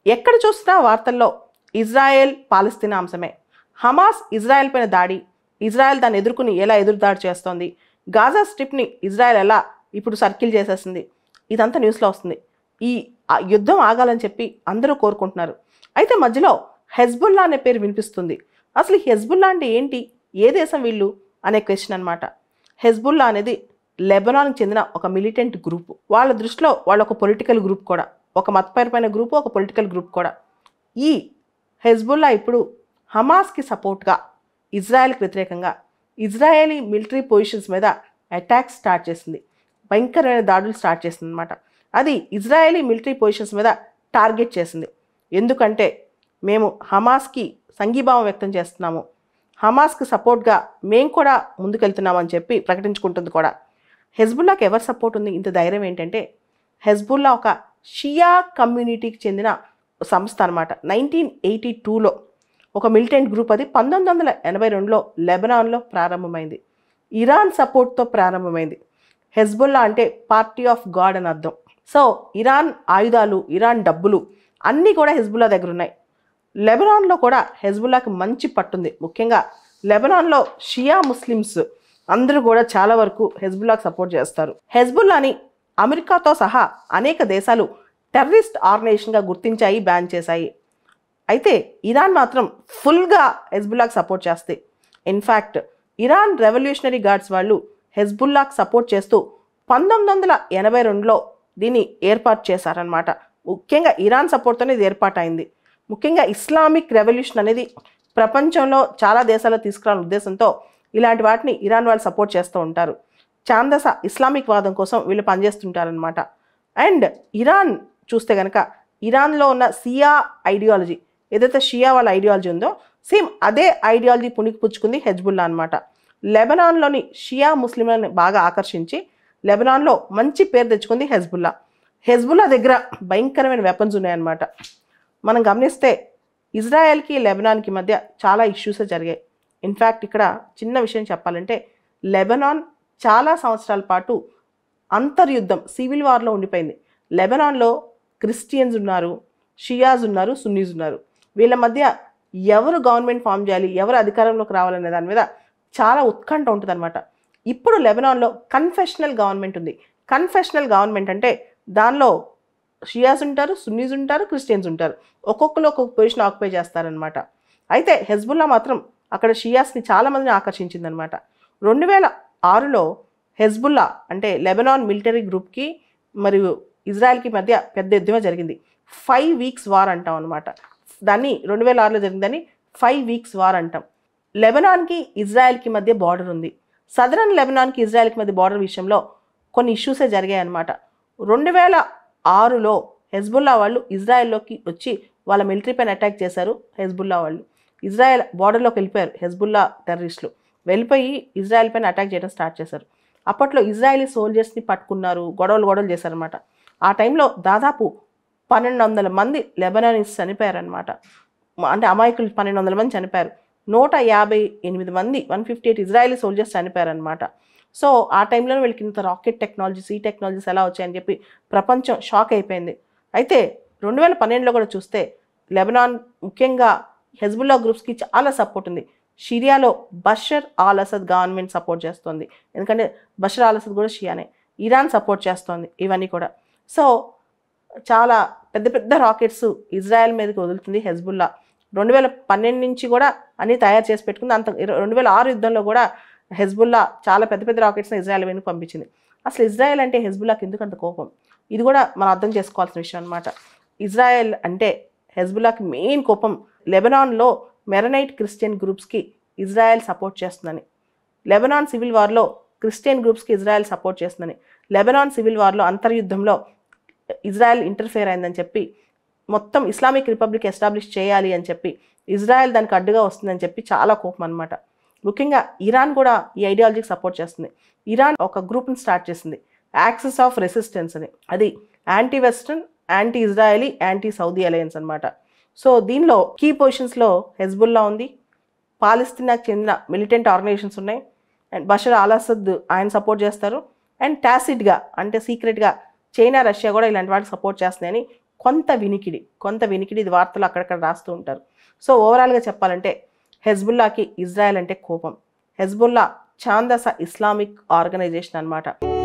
ఎక్కడ చూసినా వార్తల్లో ఇజ్రాయెల్ పాలస్తీనా అంశమే హమాస్ ఇజ్రాయెల్ పైన దాడి ఇజ్రాయెల్ దాన్ని ఎదుర్కొని ఎలా ఎదురుదాడి చేస్తోంది గాజా స్ట్రిప్ని ఇజ్రాయెల్ ఎలా ఇప్పుడు సర్కిల్ చేసేస్తుంది ఇదంతా న్యూస్లో వస్తుంది ఈ ఆ యుద్ధం ఆగాలని చెప్పి అందరూ కోరుకుంటున్నారు అయితే మధ్యలో హెజ్బుల్లా అనే పేరు వినిపిస్తుంది అసలు ఈ హెజ్బుల్లా అంటే ఏంటి ఏ దేశం వీళ్ళు అనే క్వశ్చన్ అనమాట హెజ్బుల్లా అనేది లెబనాన్కి చెందిన ఒక మిలిటెంట్ గ్రూప్ వాళ్ళ దృష్టిలో వాళ్ళ ఒక పొలిటికల్ గ్రూప్ కూడా ఒక మతపరమైన గ్రూప్ ఒక పొలిటికల్ గ్రూప్ కూడా ఈ హెజ్బుల్లా ఇప్పుడు హమాస్కి సపోర్ట్గా ఇజ్రాయెల్కి వ్యతిరేకంగా ఇజ్రాయేలీ మిలిటరీ పొజిషన్స్ మీద అటాక్ స్టార్ట్ చేసింది భయంకరమైన దాడులు స్టార్ట్ చేసింది అనమాట అది ఇజ్రాయేలీ మిలిటరీ పొజిషన్స్ మీద టార్గెట్ చేసింది ఎందుకంటే మేము హమాస్కి సంఘీభావం వ్యక్తం చేస్తున్నాము హమాస్కి సపోర్ట్గా మేము కూడా ముందుకెళ్తున్నామని చెప్పి ప్రకటించుకుంటుంది కూడా హెజ్బుల్లాకి ఎవరు సపోర్ట్ ఉంది ఇంత ధైర్యం ఏంటంటే హెజ్బుల్లా ఒక షియా కమ్యూనిటీకి చెందిన సంస్థ అనమాట నైన్టీన్ ఎయిటీ టూలో ఒక మిలిటెంట్ గ్రూప్ అది పంతొమ్మిది వందల ఎనభై రెండులో లెబనాన్లో ప్రారంభమైంది ఇరాన్ సపోర్ట్తో ప్రారంభమైంది హెజ్బుల్లా అంటే పార్టీ ఆఫ్ గాడ్ అని అర్థం సో ఇరాన్ ఆయుధాలు ఇరాన్ డబ్బులు అన్నీ కూడా హెజ్బుల్లా దగ్గర ఉన్నాయి లెబనాన్లో కూడా హెజ్బుల్లాకి మంచి పట్టుంది ముఖ్యంగా లెబనాన్లో షియా ముస్లిమ్స్ అందరూ కూడా చాలా వరకు హెజ్బుల్లాకి సపోర్ట్ చేస్తారు హెజ్బుల్లాని అమెరికాతో సహా అనేక దేశాలు టెర్రరిస్ట్ ఆర్గనైజేషన్గా గుర్తించాయి బ్యాన్ చేశాయి అయితే ఇరాన్ మాత్రం ఫుల్గా హెజ్బుల్లాకి సపోర్ట్ చేస్తాయి ఇన్ఫ్యాక్ట్ ఇరాన్ రెవల్యూషనరీ గార్డ్స్ వాళ్ళు హెజ్బుల్లాకి సపోర్ట్ చేస్తూ పంతొమ్మిది వందల ఎనభై రెండులో దీన్ని ఏర్పాటు చేశారనమాట ముఖ్యంగా ఇరాన్ సపోర్ట్తోనే ఇది ఏర్పాటైంది ముఖ్యంగా ఇస్లామిక్ రెవల్యూషన్ అనేది ప్రపంచంలో చాలా దేశాల్లో తీసుకురాని ఉద్దేశంతో ఇలాంటి వాటిని ఇరాన్ వాళ్ళు సపోర్ట్ చేస్తూ ఉంటారు చాందస ఇస్లామిక్ వాదం కోసం వీళ్ళు పనిచేస్తుంటారనమాట అండ్ ఇరాన్ చూస్తే కనుక ఇరాన్లో ఉన్న సియా ఐడియాలజీ ఏదైతే షియా వాళ్ళ ఐడియాలజీ ఉందో సేమ్ అదే ఐడియాలజీ పుణికి పుచ్చుకుంది హెజ్బుల్లా అనమాట లెబనాన్లోని షియా ముస్లింలను బాగా ఆకర్షించి లెబనాన్లో మంచి పేరు తెచ్చుకుంది హెజ్బుల్లా హెజ్బుల్లా దగ్గర భయంకరమైన వెపన్స్ ఉన్నాయన్నమాట మనం గమనిస్తే ఇజ్రాయెల్కి లెబనాన్కి మధ్య చాలా ఇష్యూసే జరిగాయి ఇన్ఫ్యాక్ట్ ఇక్కడ చిన్న విషయం చెప్పాలంటే లెబనాన్ చాలా సంవత్సరాల పాటు అంతర్యుద్ధం సివిల్ వార్లో ఉండిపోయింది లెబనాన్లో క్రిస్టియన్స్ ఉన్నారు షియాస్ ఉన్నారు సున్నీస్ ఉన్నారు వీళ్ళ మధ్య ఎవరు గవర్నమెంట్ ఫామ్ చేయాలి ఎవరు అధికారంలోకి రావాలనే దాని మీద చాలా ఉత్కంఠ ఉంటుందన్నమాట ఇప్పుడు లెబనాన్లో కన్ఫెషనల్ గవర్నమెంట్ ఉంది కన్ఫెషనల్ గవర్నమెంట్ అంటే దానిలో షియాస్ ఉంటారు సున్నీస్ ఉంటారు క్రిస్టియన్స్ ఉంటారు ఒక్కొక్కరు ఒక్కొక్క పొజిషన్ ఆక్యుపై చేస్తారనమాట అయితే హెజ్బుల్లా మాత్రం అక్కడ షియాస్ని చాలా మందిని ఆకర్షించిందనమాట రెండు వేల ఆరులో హెజ్బుల్లా అంటే లెబనాన్ మిలిటరీ గ్రూప్కి మరియు ఇజ్రాయెల్కి మధ్య పెద్ద యుద్ధమే జరిగింది ఫైవ్ వీక్స్ వార్ అంటాం అనమాట దాన్ని రెండు వేల ఆరులో జరిగిందని ఫైవ్ వీక్స్ వార్ అంటాం లెబనాన్కి ఇజ్రాయెల్కి మధ్య బార్డర్ ఉంది సదరన్ లెబనాన్కి ఇజ్రాయెల్కి మధ్య బార్డర్ విషయంలో కొన్ని ఇష్యూసే జరిగాయి అనమాట రెండు వేల ఆరులో హెజ్బుల్లా వాళ్ళు ఇజ్రాయెల్లోకి వచ్చి వాళ్ళ మిలిటరీ పైన అటాక్ చేశారు హెజ్బుల్లా వాళ్ళు ఇజ్రాయెల్ బార్డర్లోకి వెళ్ళిపోయారు హెజ్బుల్లా టెర్రరిస్టులు వెళ్ళిపోయి ఇజ్రాయెల్ పైన అటాక్ చేయడం స్టార్ట్ చేశారు అప్పట్లో ఇజ్రాయలీ సోల్జర్స్ని పట్టుకున్నారు గొడవలు గొడవలు చేశారనమాట ఆ టైంలో దాదాపు పన్నెండు వందల మంది లెబనానీస్ చనిపోయారనమాట అంటే అమాయకులు పన్నెండు వందల మంది చనిపోయారు నూట యాభై ఎనిమిది మంది one fifty eight Israeli soldiers చనిపోయారనమాట సో ఆ టైంలో వీళ్ళకి ఇంత రాకెట్ టెక్నాలజీస్ ఈ టెక్నాలజీస్ ఎలా వచ్చాయని చెప్పి ప్రపంచం షాక్ అయిపోయింది అయితే రెండు వేల పన్నెండులో కూడా చూస్తే లెబనాన్ ముఖ్యంగా హెజ్బుల్లా గ్రూప్స్కి చాలా సపోర్ట్ ఉంది షిరియాలో Bashar al Assad government support చేస్తుంది ఎందుకంటే బషర్ ఆల్ అసద్ కూడా షియానే ఇరాన్ సపోర్ట్ చేస్తోంది ఇవన్నీ కూడా సో చాలా పెద్ద పెద్ద రాకెట్స్ ఇజ్రాయెల్ మీదకి వదులుతుంది హెజ్బుల్లా రెండు వేల పన్నెండు నుంచి కూడా అన్నీ తయారు చేసి పెట్టుకుంది అంత ఇర- రెండు వేల ఆరు యుద్ధంలో కూడా హెజ్బుల్లా చాలా పెద్ద పెద్ద రాకెట్స్ని ఇజ్రాయెల్ మీదకి పంపించింది అసలు ఇజ్రాయెల్ అంటే హెజ్బుల్లాకి ఎందుకు అంత కోపం ఇది కూడా మనం అర్థం చేసుకోవాల్సిన విషయం అనమాట ఇజ్రాయెల్ అంటే హెజ్బుల్లాకి మెయిన్ కోపం లెబనాన్లో మెరనైట్ క్రిస్టియన్ గ్రూప్స్కి ఇజ్రాయెల్ సపోర్ట్ చేస్తుందని లెబనాన్ సివిల్ వార్లో క్రిస్టియన్ గ్రూప్స్కి ఇజ్రాయెల్ సపోర్ట్ చేస్తుందని లెబనాన్ సివిల్ వార్లో అంతర్యుద్ధంలో ఇజ్రాయెల్ ఇంటర్ఫేర్ అయిందని చెప్పి మొత్తం ఇస్లామిక్ రిపబ్లిక్ ఎస్టాబ్లిష్ చేయాలి అని చెప్పి ఇజ్రాయెల్ దానికి అడ్డుగా వస్తుందని చెప్పి చాలా కోపం అనమాట ముఖ్యంగా ఇరాన్ కూడా ఈ ఐడియాలజీకి సపోర్ట్ చేస్తుంది ఇరాన్ ఒక గ్రూప్ని స్టార్ట్ చేసింది యాక్సెస్ ఆఫ్ రెసిస్టెన్స్ అని అది anti western anti Israeli anti Saudi alliance అనమాట సో దీనిలో కీ పొజిషన్స్లో హెజ్బుల్లా ఉంది పాలస్తీనాకు చెందిన మిలిటెంట్ ఆర్గనైజేషన్స్ ఉన్నాయి అండ్ బషర్ అలసద్ ఆయన సపోర్ట్ చేస్తారు అండ్ టాసిడ్గా అంటే సీక్రెట్గా చైనా రష్యా కూడా ఇలాంటి వాటికి సపోర్ట్ చేస్తున్నాయని కొంత వినికిడి కొంత వినికిడి ఇది వార్తలు అక్కడక్కడ రాస్తూ ఉంటారు సో ఓవరాల్గా చెప్పాలంటే హెజ్బుల్లాకి ఇజ్రాయెల్ అంటే కోపం హెజ్బుల్లా చాందస ఇస్లామిక్ ఆర్గనైజేషన్ అన్నమాట